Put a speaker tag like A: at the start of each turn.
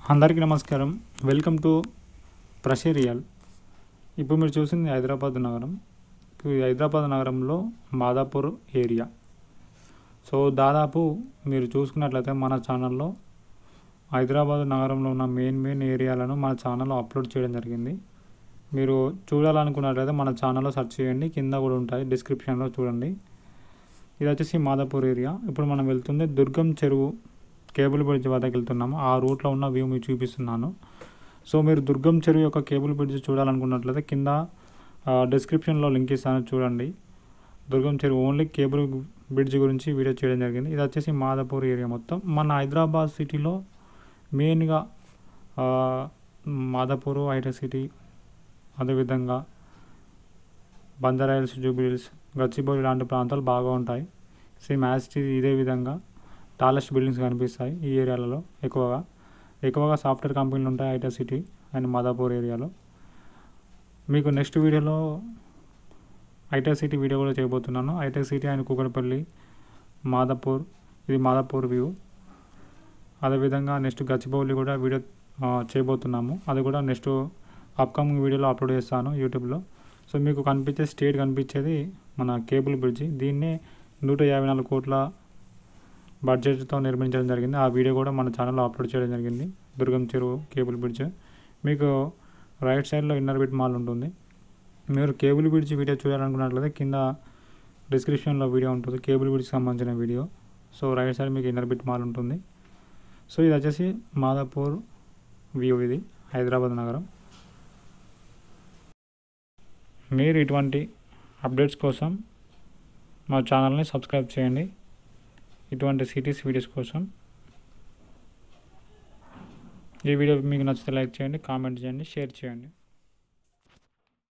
A: అందరికీ నమస్కారం welcome to ప్రషేరియల్ ఇప్పుడు మీరు చూసింది హైదరాబాద్ నగరం ఇప్పుడు ఈ హైదరాబాద్ నగరంలో మాదాపూర్ ఏరియా సో దాదాపు మీరు చూసుకున్నట్లయితే మన ఛానల్లో హైదరాబాద్ నగరంలో ఉన్న మెయిన్ మెయిన్ ఏరియాలను మన ఛానల్లో అప్లోడ్ చేయడం జరిగింది మీరు చూడాలనుకున్నట్లయితే మన ఛానల్లో సెర్చ్ చేయండి కింద కూడా ఉంటాయి డిస్క్రిప్షన్లో చూడండి ఇది వచ్చేసి మాదాపూర్ ఏరియా ఇప్పుడు మనం వెళ్తుంది దుర్గం చెరువు కేబుల్ బ్రిడ్జ్ వద్దకు వెళ్తున్నాము ఆ రూట్లో ఉన్న వ్యూ మీకు చూపిస్తున్నాను సో మీరు దుర్గం చెరువు యొక్క కేబుల్ బ్రిడ్జ్ చూడాలనుకున్నట్లయితే కింద డిస్క్రిప్షన్లో లింక్ ఇస్తాను చూడండి Durgam Cheruvu only cable bridge గురించి వీడియో చేయడం జరిగింది ఇది వచ్చేసి మాదాపూర్ ఏరియా మొత్తం మన హైదరాబాద్ సిటీలో మెయిన్గా ఆ, మాదాపూర్ హైటెక్ సిటీ అదేవిధంగా బంజారాయిల్స్ జూబిలీస్ గచ్చిబౌలి లాంటి ప్రాంతాలు బాగా ఉంటాయి సేమ్ యాజ్ ఇట్ ఈజ్ ఇదే విధంగా టాలెస్ట్ బిల్డింగ్స్ కనిపిస్తాయి ఈ ఏరియాలలో ఎక్కువగా ఎక్కువగా సాఫ్ట్వేర్ కంపెనీలు ఉంటాయి ఐటీ సిటీ అండ్ మాదాపూర్ ఏరియాలో మీకు నెక్స్ట్ వీడియోలో ఐటెక్ సిటీ వీడియో కూడా చేయబోతున్నాను Hitec city and Kukatpally Madhapur ఇది మాదాపూర్ వ్యూ అదేవిధంగా నెక్స్ట్ గచ్చిబౌలి కూడా వీడియో ఆ, చేయబోతున్నాము అది కూడా నెక్స్ట్ అప్కమింగ్ వీడియోలో అప్లోడ్ చేస్తాను యూట్యూబ్లో సో మీకు కనిపించే స్టేట్ కనిపించేది మన కేబుల్ బ్రిడ్జి దీన్ని నూట యాభై నాలుగు కోట్ల బడ్జెట్తో నిర్మించడం జరిగింది ఆ వీడియో కూడా మన ఛానల్లో అప్లోడ్ చేయడం జరిగింది దుర్గం చెరువు కేబుల్ బ్రిడ్జ్ మీకు రైట్ సైడ్లో ఇన్నర్ బిట్ మాల్ ఉంటుంది మీరు కేబుల్ బ్రిడ్జ్ వీడియో చూడాలనుకున్నట్లయితే కింద డిస్క్రిప్షన్లో వీడియో ఉంటుంది కేబుల్ బ్రిడ్జ్కి సంబంధించిన వీడియో సో రైట్ సైడ్ మీకు ఇన్నర్ బిట్ మాల్ ఉంటుంది సో ఇది వచ్చేసి మాదాపూర్ వ్యూ ఇది హైదరాబాద్ నగరం మీరు ఇటువంటి అప్డేట్స్ కోసం మా ఛానల్ని సబ్స్క్రైబ్ చేయండి ఇటువంటి సిటీస్ వీడియోస్ కోసం ఈ వీడియో మీకు నచ్చితే లైక్ చేయండి కామెంట్ చేయండి షేర్ చేయండి